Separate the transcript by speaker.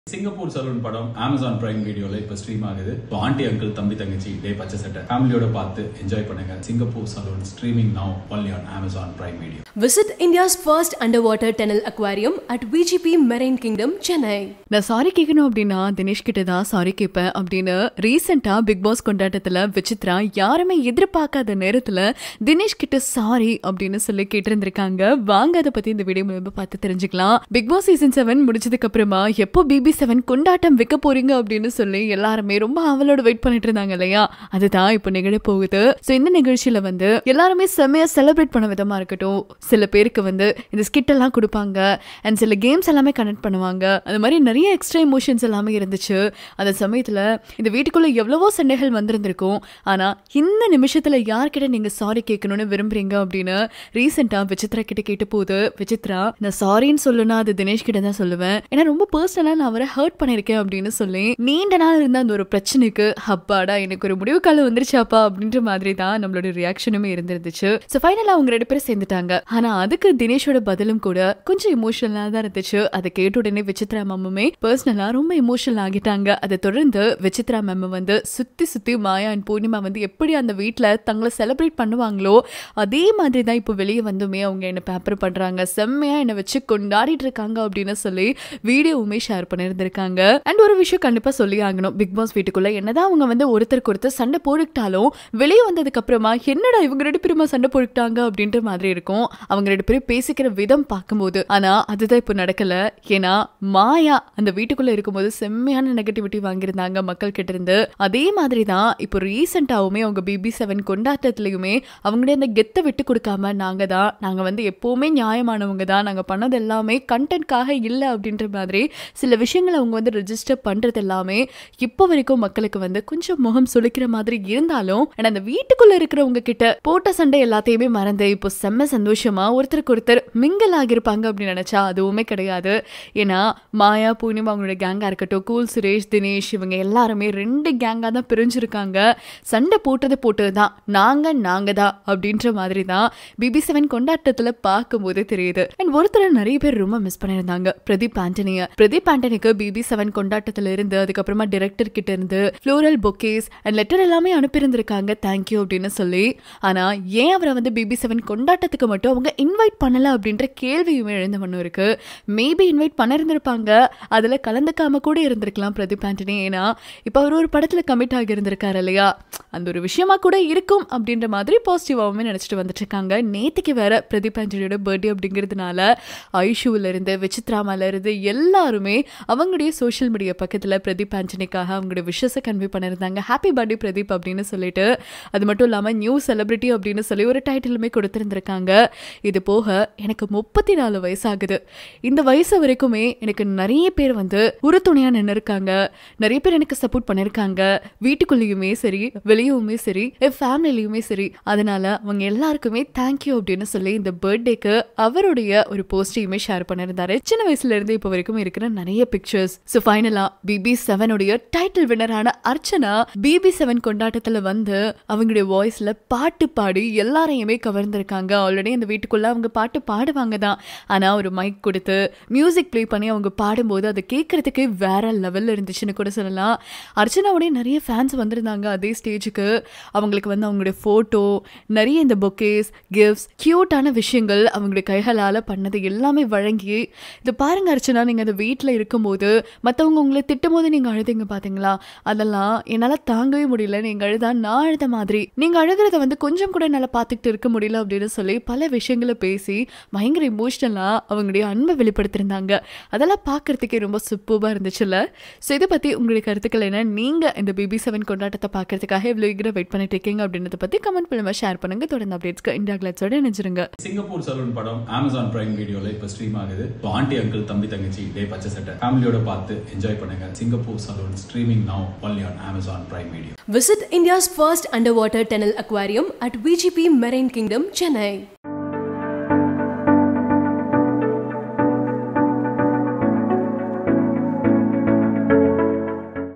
Speaker 1: Singapore saloon படம் Amazon Prime வீடியோல இப்ப ஸ்ட்ரீம் ஆகுது இப்போ ஆண்டி அங்கிள் தம்பி தங்கச்சி டே பச்சை சட்டை ஃபேமிலியோட பார்த்து என்ஜாய் பண்ணுங்க Singapore saloon streaming now only on Amazon Prime video
Speaker 2: Visit India's first underwater tunnel aquarium at VGP Marine Kingdom, Chennai.
Speaker 3: நான் சாரி கேட்கணும் அப்படின்னா தினேஷ் கிட்ட தான் சாரி கேட்பேன் அப்படின்னு ரீசெண்டா பிக் பாஸ் கொண்டாட்டத்துல விசித்ரா யாருமே எதிர்பார்க்காத நேரத்துல தினேஷ் கிட்ட சாரி அப்படின்னு சொல்லி கேட்டிருந்திருக்காங்க வாங்க அதை பத்தி இந்த வீடியோ மூலமா பார்த்து தெரிஞ்சுக்கலாம் பிக் பாஸ் சீசன் செவன் முடிச்சதுக்கு அப்புறமா எப்போ பிபி செவன் கொண்டாட்டம் வைக்க போறீங்க அப்படின்னு சொல்லி எல்லாருமே ரொம்ப அவளோட வெயிட் பண்ணிட்டு இருந்தாங்க இல்லையா அதுதான் இப்போ நிகழ போகுது ஸோ இந்த நிகழ்ச்சியில வந்து எல்லாருமே செம்மையா செலிப்ரேட் பண்ண விதமா இருக்கட்டும் சில பேருக்கு வந்து இந்த ஸ்கிட் எல்லாம் கொடுப்பாங்க அண்ட் சில கேம்ஸ் எல்லாமே கனெக்ட் பண்ணுவாங்க அந்த மாதிரி நிறைய எக்ஸ்ட்ரா எமோஷன்ஸ் எல்லாமே இருந்துச்சு அந்த சமயத்தில் இந்த வீட்டுக்குள்ள எவ்வளவோ சண்டைகள் வந்திருந்திருக்கும் ஆனால் இந்த நிமிஷத்தில் யார்கிட்ட நீங்கள் சாரி கேட்கணும்னு விரும்புறீங்க அப்படின்னு ரீசெண்டாக விசித்ரா கிட்ட கேட்ட போது விசித்ரா நான் சாரின்னு சொல்லணும்னா அது தினேஷ் கிட்ட தான் சொல்லுவேன் ஏன்னா ரொம்ப பர்சனலாக நான் அவரை ஹர்ட் பண்ணியிருக்கேன் அப்படின்னு சொல்லி நீண்ட நாள் இருந்த அந்த ஒரு பிரச்சனைக்கு அப்பாடா எனக்கு ஒரு முடிவு காலம் வந்துருச்சாப்பா அப்படின்ற மாதிரி தான் நம்மளோட ரியாக்ஷனுமே இருந்திருந்துச்சு ஸோ ஃபைனலாக அவங்க ரெண்டு பேரும் சேர்ந்துட்டாங்க ஆனால் அதுக்கு தினேஷோட பதிலும் கூட கொஞ்சம் இமோஷனலாக தான் இருந்துச்சு அதை கேட்ட உடனே விசித்ரா மேமுமே பர்சனலாக ரொம்ப இமோஷனல் ஆகிட்டாங்க அதை தொடர்ந்து விசித்ரா மேம் வந்து சுற்றி சுற்றி மாயா அண்ட் பூர்ணிமா வந்து எப்படி அந்த வீட்டில் தங்களை செலிப்ரேட் பண்ணுவாங்களோ அதே மாதிரி தான் இப்போ வெளியே வந்துமே அவங்க என்ன பேப்பர் பண்ணுறாங்க செம்மையாக என்னை வச்சு கொண்டாடிட்டு இருக்காங்க அப்படின்னு சொல்லி வீடியோவுமே ஷேர் பண்ணியிருந்திருக்காங்க அண்ட் ஒரு விஷயம் கண்டிப்பாக சொல்லி ஆகணும் பிக் பாஸ் வீட்டுக்குள்ள என்னதான் அவங்க வந்து ஒருத்தருக்கு ஒருத்தர் சண்டை போட்டுக்கிட்டாலும் வெளியே வந்ததுக்கு அப்புறமா என்னடா இவங்க ரெண்டு பேருமா சண்டை போட்டுக்கிட்டாங்க அப்படின்ற மாதிரி இருக்கும் அவங்க ரெண்டு பேரும் பேசிக்கிற விதம் பார்க்கும்போது ஆனா அதுதான் இப்போ நடக்கல ஏன்னா மாயா அந்த வீட்டுக்குள்ள இருக்கும்போது செம்மையான நெகட்டிவிட்டி வாங்கியிருந்தாங்க மக்கள் கிட்ட இருந்து அதே மாதிரி தான் இப்போ ரீசெண்டாவுமே அவங்க பிபி செவன் கொண்டாட்டத்திலையுமே அவங்களுடைய அந்த கெத்தை விட்டு கொடுக்காம நாங்க தான் நாங்க வந்து எப்பவுமே நியாயமானவங்க தான் நாங்க பண்ணது எல்லாமே கண்டென்ட்காக இல்லை அப்படின்ற மாதிரி சில விஷயங்களை அவங்க வந்து ரெஜிஸ்டர் பண்றது எல்லாமே இப்போ வரைக்கும் மக்களுக்கு வந்து கொஞ்சம் முகம் சுளிக்கிற மாதிரி இருந்தாலும் ஆனா அந்த வீட்டுக்குள்ள இருக்கிறவங்க கிட்ட போட்ட சண்டை எல்லாத்தையுமே மறந்து இப்போ செம்ம சந்தோஷமா ஒருத்தருக்கு ஒருத்தர் மிங்கல் ஆகியிருப்பாங்க அப்படின்னு நினைச்சா அதுவுமே கிடையாது ஏன்னா மாயா பூர்ணிமா அவங்களோட கேங்கா இருக்கட்டும் கூல் சுரேஷ் தினேஷ் இவங்க எல்லாருமே ரெண்டு கேங்கா தான் பிரிஞ்சிருக்காங்க சண்டை போட்டது போட்டது தான் நாங்க நாங்க தான் அப்படின்ற மாதிரி தான் பிபி செவன் கொண்டாட்டத்துல பார்க்கும்போதே தெரியுது அண்ட் ஒருத்தர் நிறைய பேர் ரொம்ப மிஸ் பண்ணியிருந்தாங்க பிரதீப் ஆண்டனிய பிரதீப் ஆண்டனிக்கு பிபி செவன் கொண்டாட்டத்துல இருந்து அதுக்கப்புறமா டிரெக்டர் கிட்ட இருந்து ஃப்ளோரல் பொக்கேஸ் அண்ட் லெட்டர் எல்லாமே அனுப்பியிருந்திருக்காங்க தேங்க்யூ அப்படின்னு சொல்லி ஆனா ஏன் அவரை வந்து பிபி செவன் கொண்டாட்டத்துக்கு மட்டும் அவங்க இன்வைட் பண்ணல அப்படின்ற கேள்வியுமே எழுந்த ஒன்று இருக்கு மேபி இன்வைட் பண்ணிருந்திருப்பாங்க அதுல கலந்துக்காம கூட இருந்திருக்கலாம் பிரதீப் ஆண்டனி ஏன்னா இப்போ அவர் ஒரு படத்துல கமிட் ஆகி இருந்திருக்காரு இல்லையா அந்த ஒரு விஷயமா கூட இருக்கும் அப்படின்ற மாதிரி பாசிட்டிவாகவுமே நினைச்சிட்டு வந்துட்டு இருக்காங்க நேத்துக்கு வேற பிரதீப் ஆண்டனியோட பர்த்டே அப்படிங்கிறதுனால ஐஷுவில் இருந்து விசித்ராமால இருந்து எல்லாருமே அவங்களுடைய சோஷியல் மீடியா பக்கத்துல பிரதீப் ஆண்டனிக்காக அவங்களுடைய விஷஸை கன்வே பண்ணியிருந்தாங்க ஹாப்பி பர்த்டே பிரதீப் அப்படின்னு சொல்லிட்டு அது மட்டும் இல்லாமல் நியூ செலிபிரிட்டி அப்படின்னு சொல்லி ஒரு டைட்டிலுமே கொடுத்துருந்துருக்காங்க இது போக எனக்கு முப்பத்தி நாலு வயசாகுது இந்த வயசு வரைக்குமே எனக்கு நிறைய பேர் வந்து உறுதுணையாக நின்று இருக்காங்க நிறைய பேர் எனக்கு சப்போர்ட் பண்ணியிருக்காங்க வீட்டுக்குள்ளேயுமே சரி வெளியவுமே சரி என் ஃபேமிலிலையுமே சரி அதனால அவங்க எல்லாருக்குமே தேங்க்யூ அப்படின்னு சொல்லி இந்த பர்த்டேக்கு அவருடைய ஒரு போஸ்டையுமே ஷேர் பண்ணியிருந்தாரு சின்ன வயசுல இருந்து இப்போ வரைக்கும் இருக்கிற நிறைய பிக்சர்ஸ் ஸோ ஃபைனலா பிபி செவனுடைய டைட்டில் வினரான அர்ச்சனா பிபி செவன் கொண்டாட்டத்துல வந்து அவங்களுடைய வாய்ஸ்ல பாட்டு பாடி எல்லாரையுமே கவர்ந்திருக்காங்க ஆல்ரெடி அந்த வீட்டுக்குள்ள அவங்க பாட்டு பாடுவாங்க தான் ஆனா ஒரு மைக் கொடுத்து மியூசிக் ப்ளே பண்ணி அவங்க பாடும்போது அதை கேட்கறதுக்கு வேற லெவல்ல இருந்துச்சுன்னு கூட சொல்லலாம் அர்ச்சனாவுடைய நிறைய ஃபேன்ஸ் வந்திருந்தாங்க அதே ஸ்டேஜுக்கு அவங்களுக்கு வந்து அவங்களுடைய ஃபோட்டோ நிறைய இந்த பொக்கேஸ் கிஃப்ட்ஸ் க்யூட்டான விஷயங்கள் அவங்களுடைய கைகளால் பண்ணது எல்லாமே வழங்கி இது பாருங்க அர்ச்சனா நீங்கள் அந்த வீட்டில் இருக்கும்போது மற்றவங்க உங்களை திட்டும் போது நீங்கள் அழுதிங்க பார்த்தீங்களா அதெல்லாம் என்னால் தாங்கவே முடியல நீங்கள் அழுதா நான் அழுத மாதிரி நீங்கள் அழுகிறத வந்து கொஞ்சம் கூட என்னால் பார்த்துக்கிட்டு இருக்க முடியல அப்படின்னு சொல்லி பல விஷயங்களை பேசி பயங்கர இமோஷ்னலாக அவங்களுடைய அன்பை வெளிப்படுத்தியிருந்தாங்க அதெல்லாம் பார்க்கறதுக்கே ரொம்ப சூப்பராக இருந்துச்சுல்ல ஸோ இதை பற்றி உங்களுடைய கருத்துக்கள் என்ன நீங்கள் இந்த பிபி செவன் கொண்டாட்டத்தை பார்க்கறதுக்காக எவ்வளோ ஈகராக வெயிட் பண்ணிட்டு இருக்கீங்க அப்படின்றத பற்றி கமெண்ட் பண்ணுங்க ஷேர் பண்ணுங்க தொடர்ந்து அப்டேட்ஸ்க்கு இந்தியா கிளாட்ஸோட இணைஞ்சிருங்க
Speaker 1: சிங்கப்பூர் சலூன் படம் அமேசான் பிரைம் வீடியோல இப்ப ஸ்ட்ரீம் ஆகுது இப்போ ஆண்டி அங்கிள் தம்பி தங்கச்சி டே பச்சை சட்டை ஃபேமிலியோட பார்த்து என்ஜாய் பண்ணுங்க Singapore saloon streaming now only on Amazon Prime video
Speaker 2: Visit India's first underwater tunnel aquarium at VGP Marine Kingdom, Chennai.